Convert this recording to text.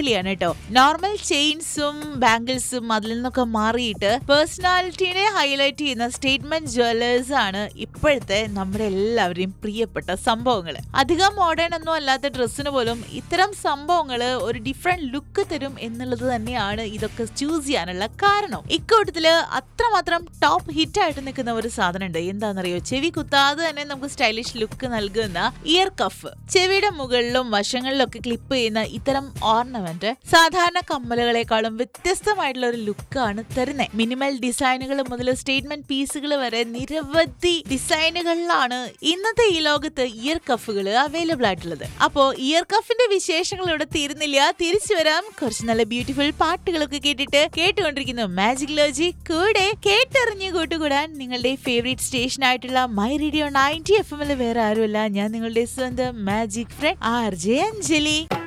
അടിപൊളിയാണ് കേട്ടോ നോർമൽ ചെയിൻസും ബാംഗിൾസും അതിൽ നിന്നൊക്കെ മാറിയിട്ട് പേഴ്സണാലിറ്റിനെ ഹൈലൈറ്റ് ചെയ്യുന്ന സ്റ്റേറ്റ്മെന്റ് ജ്വല്ലേഴ്സ് ആണ് ഇപ്പോഴത്തെ നമ്മുടെ എല്ലാവരെയും പ്രിയപ്പെട്ട സംഭവങ്ങൾ അധികം മോഡേൺ ഒന്നും അല്ലാത്ത ഡ്രസ്സിന് പോലും ഇത്തരം സംഭവങ്ങൾ ഒരു ഡിഫറെന്റ് ലുക്ക് തരും എന്നുള്ളത് തന്നെയാണ് ഇതൊക്കെ ചൂസ് ചെയ്യാനുള്ള കാരണം ഇക്കൂട്ടത്തില് അത്രമാത്രം ടോപ്പ് ഹിറ്റ് ആയിട്ട് നിൽക്കുന്ന ഒരു സാധനം ഉണ്ട് എന്താണെന്നറിയോ ചെവി കുത്താതെ തന്നെ നമുക്ക് സ്റ്റൈലിഷ് ലുക്ക് നൽകുന്ന ഇയർ കഫ് ചെവിയുടെ മുകളിലും വശങ്ങളിലൊക്കെ ക്ലിപ്പ് ചെയ്യുന്ന ഇത്തരം ഓർണമെന്റ് സാധാരണ കമ്മലുകളെക്കാളും വ്യത്യസ്തമായിട്ടുള്ള ഒരു ലുക്കാണ് തരുന്നത് മിനിമൽ ഡിസൈനുകൾ മുതൽ സ്റ്റേറ്റ്മെന്റ് പീസുകൾ വരെ നിരവധി ഡിസൈനുകളിലാണ് ഇന്നത്തെ ഈ ലോകത്ത് ഇയർ കഫുകൾ അവൈലബിൾ ആയിട്ടുള്ളത് അപ്പോ ഇയർ കഫിന്റെ വിശേഷങ്ങൾ ഇവിടെ തീരുന്നില്ല തിരിച്ചു വരാം കുറച്ച് നല്ല ബ്യൂട്ടിഫുൾ പാട്ടുകളൊക്കെ കേട്ടിട്ട് കേട്ടുകൊണ്ടിരിക്കുന്നു മാജിക് ലോജി കൂടെ കേട്ടറിഞ്ഞ് കൂട്ടുകൂടാൻ നിങ്ങളുടെ ഫേവറേറ്റ് സ്റ്റേഷൻ ആയിട്ടുള്ള മൈ റേഡിയോ നയൻറ്റി എഫ് എമ്മിൽ വേറെ ആരുമല്ല ഞാൻ നിങ്ങളുടെ സ്വന്തം magic friend R J Anjali